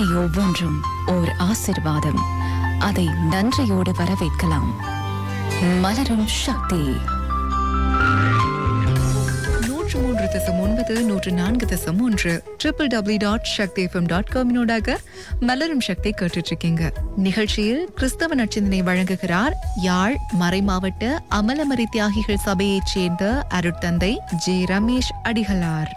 இவை ஒவ்வொன்றும் ஓர் ஆசிர்வாதம் அதை நன்றியோடு வரவேற்கலாம் மலரும் சக்தி நூற்று மூன்று தசம் ஒன்பது நூற்று நான்கு தசம் ஒன்று triple W dot Sakthi FM dot காமினோடாக மலரும் சக்தி கேட்டுட்டு இருக்கீங்க நிகழ்ச்சியில் கிறிஸ்தவ நச்சிந்தனை வழங்குகிறார் யாழ் மறைமாவட்ட அமலமரி தியாகிகள் சபையைச் சேர்ந்த அருட்தந்தை ஜே ரமேஷ் அடிகளார்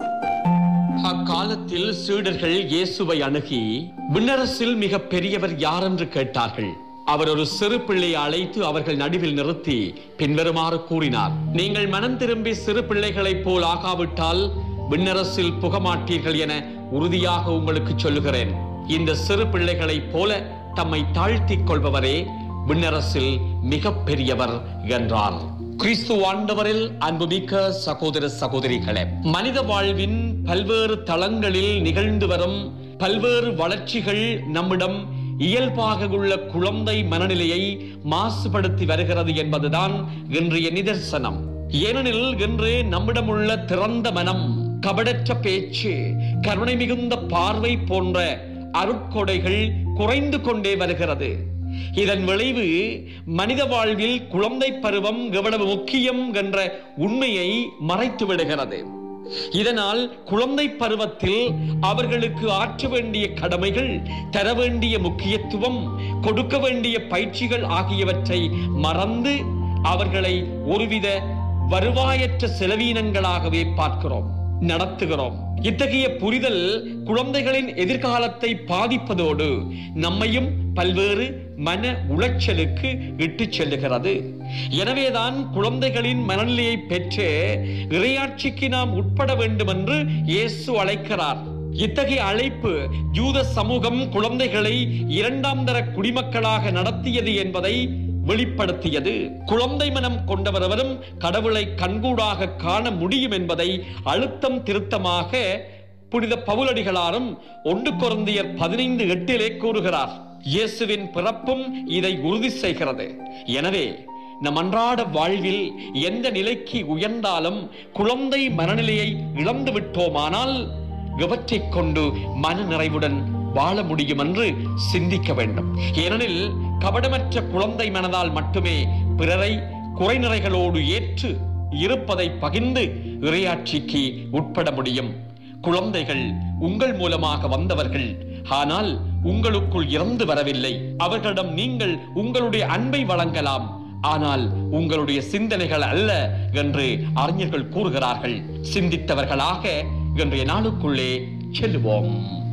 அக்காலத்தில் சீடர்கள் இயேசுவை அணுகி விண்ணரசில் மிக பெரியவர் யார் என்று கேட்டார்கள் அவர் ஒரு சிறு பிள்ளையை அழைத்து அவர்கள் நடுவில் நிறுத்தி பின்வருமாறு கூறினார் நீங்கள் மனம் திரும்பி சிறு பிள்ளைகளைப் போல் ஆகாவிட்டால் விண்ணரசில் புகமாட்டீர்கள் என உறுதியாக உங்களுக்கு சொல்லுகிறேன் இந்த சிறு பிள்ளைகளைப் போல தம்மை தாழ்த்திக் கொள்பவரே விண்ணரசில் மிக பெரியவர் என்றார் கிறிஸ்து ஆண்டவரில் அன்புமிக்க சகோதர சகோதரிகளே மனித வாழ்வின் பல்வேறு தளங்களில் நிகழ்ந்து வரும் பல்வேறு வளர்ச்சிகள் நம்மிடம் இயல்பாக உள்ள குழந்தை மனநிலையை மாசுபடுத்தி வருகிறது என்பதுதான் இன்றைய நிதர்சனம் ஏனெனில் இன்று நம்மிடம் உள்ள திறந்த மனம் கபடற்ற பேச்சு கருணை மிகுந்த பார்வை போன்ற அருட்கொடைகள் குறைந்து கொண்டே வருகிறது இதன் விளைவு மனித வாழ்வில் குழந்தை பருவம் எவ்வளவு முக்கியம் என்ற உண்மையை மறைத்து விடுகிறது இதனால் குழந்தை பருவத்தில் அவர்களுக்கு ஆற்ற வேண்டிய கடமைகள் தர வேண்டிய முக்கியத்துவம் கொடுக்க வேண்டிய பயிற்சிகள் ஆகியவற்றை மறந்து அவர்களை ஒருவித வருவாயற்ற செலவீனங்களாகவே பார்க்கிறோம் நடத்துகிறோம் இத்தகைய புரிதல் குழந்தைகளின் எதிர்காலத்தை பாதிப்பதோடு நம்மையும் பல்வேறு மன உளைச்சலுக்கு இட்டுச் செல்லுகிறது எனவேதான் குழந்தைகளின் மனநிலையை பெற்று இறையாட்சிக்கு நாம் உட்பட வேண்டும் என்று இயேசு அழைக்கிறார் இத்தகைய அழைப்பு யூத சமூகம் குழந்தைகளை இரண்டாம் தர குடிமக்களாக நடத்தியது என்பதை வெளிப்படுத்தியது குழந்தை மனம் கொண்டவரவரும் கடவுளை கண்கூடாக காண முடியும் என்பதை அழுத்தம் திருத்தமாக புனித பவுலடிகளாரும் ஒன்று குழந்தையர் பதினைந்து எட்டிலே கூறுகிறார் இயேசுவின் பிறப்பும் இதை உறுதி செய்கிறது எனவே நம் அன்றாட வாழ்வில் எந்த நிலைக்கு உயர்ந்தாலும் குழந்தை மனநிலையை இழந்து விட்டோமானால் எவற்றைக் கொண்டு மன நிறைவுடன் வாழ முடியும் என்று சிந்திக்க வேண்டும் ஏனெனில் கபடமற்ற குழந்தை மனதால் மட்டுமே பிறரை குறைநிறைகளோடு ஏற்று இருப்பதை பகிர்ந்து இறையாட்சிக்கு உட்பட முடியும் குழந்தைகள் உங்கள் மூலமாக வந்தவர்கள் ஆனால் உங்களுக்குள் இறந்து வரவில்லை அவர்களிடம் நீங்கள் உங்களுடைய அன்பை வழங்கலாம் ஆனால் உங்களுடைய சிந்தனைகள் அல்ல என்று அறிஞர்கள் கூறுகிறார்கள் சிந்தித்தவர்களாக இன்றைய நாளுக்குள்ளே செல்லுவோம்